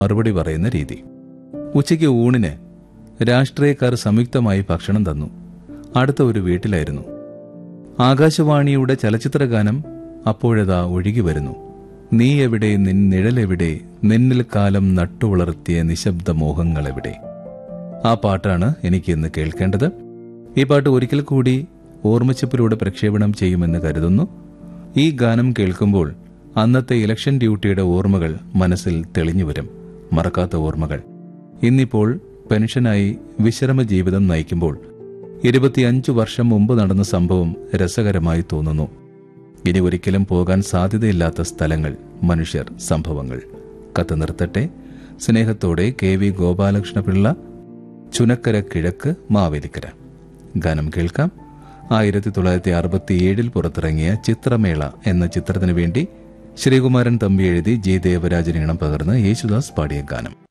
മറുപടി പറയുന്ന രീതി ഉച്ചയ്ക്ക് ഊണിന് രാഷ്ട്രീയക്കാർ സംയുക്തമായി ഭക്ഷണം തന്നു അടുത്ത ഒരു വീട്ടിലായിരുന്നു ആകാശവാണിയുടെ ചലച്ചിത്ര ഗാനം അപ്പോഴതാ ഒഴുകി വരുന്നു നീ എവിടെ നിൻ നിഴലെവിടെ നിന്നിൽ കാലം നട്ടുവളർത്തിയ നിശബ്ദ മോഹങ്ങളെവിടെ ആ പാട്ടാണ് എനിക്ക് ഇന്ന് കേൾക്കേണ്ടത് ഈ പാട്ട് ഒരിക്കൽ കൂടി ഓർമ്മച്ചപ്പിലൂടെ പ്രക്ഷേപണം ചെയ്യുമെന്ന് കരുതുന്നു ഈ ഗാനം കേൾക്കുമ്പോൾ അന്നത്തെ ഇലക്ഷൻ ഡ്യൂട്ടിയുടെ ഓർമ്മകൾ മനസ്സിൽ തെളിഞ്ഞു വരും മറക്കാത്ത ഓർമ്മകൾ ഇന്നിപ്പോൾ പെൻഷനായി വിശ്രമ ജീവിതം നയിക്കുമ്പോൾ ഇരുപത്തിയഞ്ചു വർഷം മുമ്പ് നടന്ന സംഭവം രസകരമായി തോന്നുന്നു ഇനി ഒരിക്കലും പോകാൻ സാധ്യതയില്ലാത്ത സ്ഥലങ്ങൾ മനുഷ്യർ സംഭവങ്ങൾ കത്ത് നിർത്തട്ടെ സ്നേഹത്തോടെ കെ വി ഗോപാലകൃഷ്ണപിള്ള ചുനക്കര കിഴക്ക് മാവേലിക്കര ഗാനം കേൾക്കാം ആയിരത്തി തൊള്ളായിരത്തി അറുപത്തിയേഴിൽ പുറത്തിറങ്ങിയ ചിത്രമേള എന്ന ചിത്രത്തിനു വേണ്ടി ശ്രീകുമാരൻ തമ്പി എഴുതി ജി ദേവരാജൻ ഇണം പകർന്ന് യേശുദാസ് പാടിയ ഗാനം